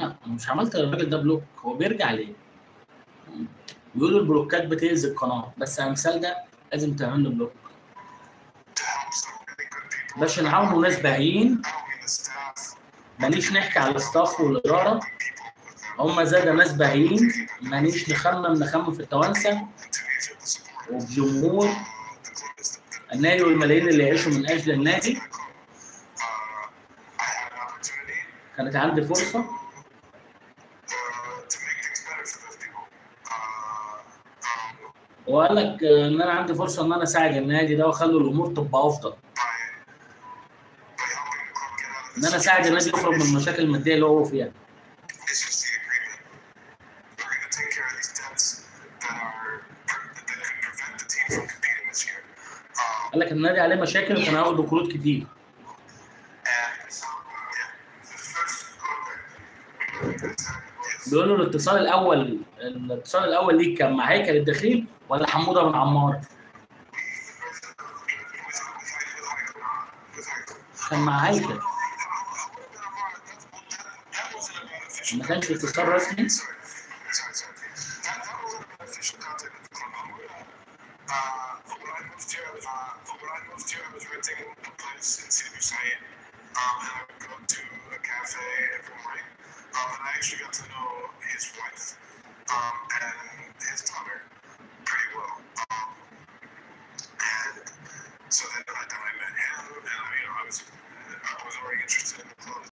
انا مش عملت للراجل ده بلوك هو بيرجع ليه؟ بيقولوا البلوكات بتأذي القناه بس امثال ده لازم تعمل له بلوك to help so many good people. باش نعاونوا ناس باهيين I don't mean the staff, ماليش نحكي على الستاف والاداره people with them. هم زاد ناس باهيين ماليش نخمم نخمم في التوانسه And to each of the supporters, وفي جمهور uh, the club is the, the النادي والملايين اللي يعيشوا من اجل النادي club. Uh, I had an opportunity كانت عندي فرصه uh, to make things better for those people. Uh, um, وقال لك آه، ان انا عندي فرصه ان انا اساعد النادي ده واخلي الامور تبقى افضل by by helping the club get out of ان this انا اساعد النادي يخرج من المشاكل الماديه اللي هو فيها It's just the agreement. We're going to take care of these debts that are that could prevent the team from competing this year. Um, قال لك النادي عليه مشاكل وكان هياخدوا قروض كتير and so, yeah, the first yes. بيقولوا الاتصال الاول الاتصال الاول ليك كان مع هيكل الدخيل ولا حموده بن عمار كان مع هيكل ما كانش اتصال رسمي Um, and I would go to a cafe every morning, um, and I actually got to know his wife um, and his daughter pretty well. Um, and so then I, then I met him, and I, you know, I was I was already interested in the club